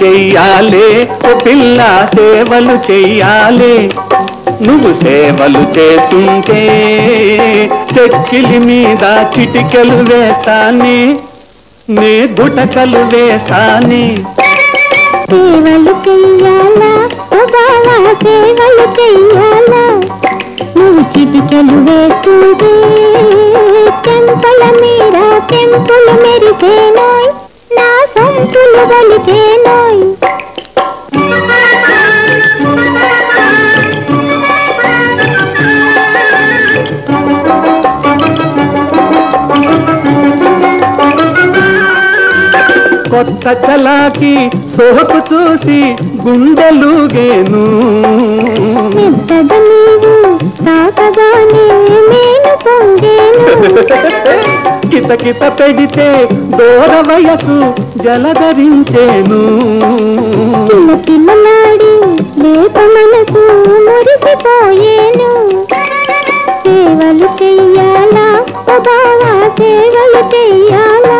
చెయ్యాలే ఓ పిల్ల సేవలు చెయ్యాలే నువ్వు సేవలు చేస్తుంటే చెక్కిలి మీద చిటికెలు వేస్తానే నే గుటకలు వేస్తానే సేవలు చెయ్యాలా ఓ బావా సేవలు చెయ్యాలా నువ్వు చిటికెలు వేస్తుంటే చెంపల మీద చెంపులు మెరిసేనోయ్ నా సొంతులు వలిచేనోయ్ కొత్త చలాకి సోకు చూసి గుండెలుగేను మెత్తద నీవు తాకగానే నేను పొంగేను కితకిత పెడితే దూర వయసు జలధరించేను చిన్న పిల్లలాడి లేత మనసు మురిసిపోయేను సేవలు చెయ్యాలా ఓ బావా సేవలు చెయ్యాలా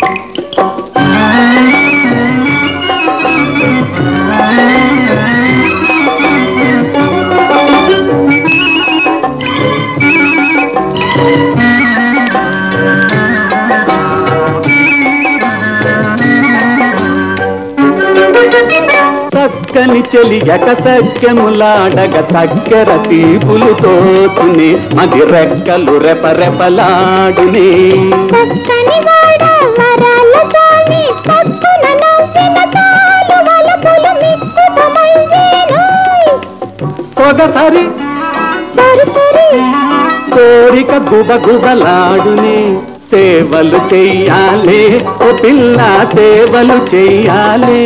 చక్కని చెలియక సత్యములాడగ చక్కెర తీపులు తోచుని మది రెక్కలు రెపరెపలాడునే చక్కని వాడ వరాల స్వామి పక్కున నవ్విన చాలు వలపులు మిక్కుతమయ్యేనోయ్ ఒకసారి సరి సరి కోరిక గుబగుబలాడునే సేవలు చెయ్యాలే ఓ పిల్ల సేవలు చెయ్యాలే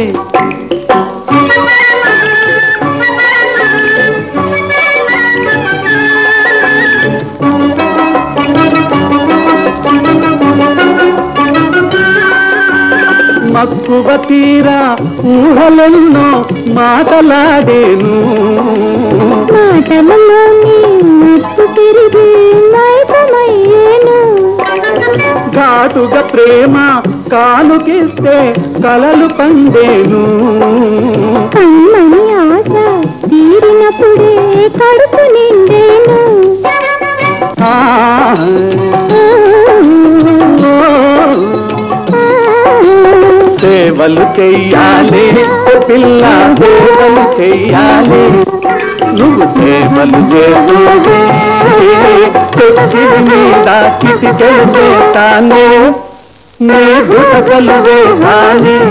మక్కువ తీరా ఊహలెన్నో మాటలాడేను మాటలలోని మత్తు తిరిగి మైకమయ్యేను ఘాటుగా ప్రేమ కానుకిస్తే కలలు పండేను కమ్మని ఆశ తీరినప్పుడే కడుపు నిండేను ఆ, ఆ, ఓ, ఆ. సేవలు చెయ్యాలి ఓ పిల్ల సేవలు చెయ్యాలి నువ్వు సేవలు చేస్తుంటే తెచ్చి మీద చిటికెలు వేస్తానే నీ గుటకలు వేసాలి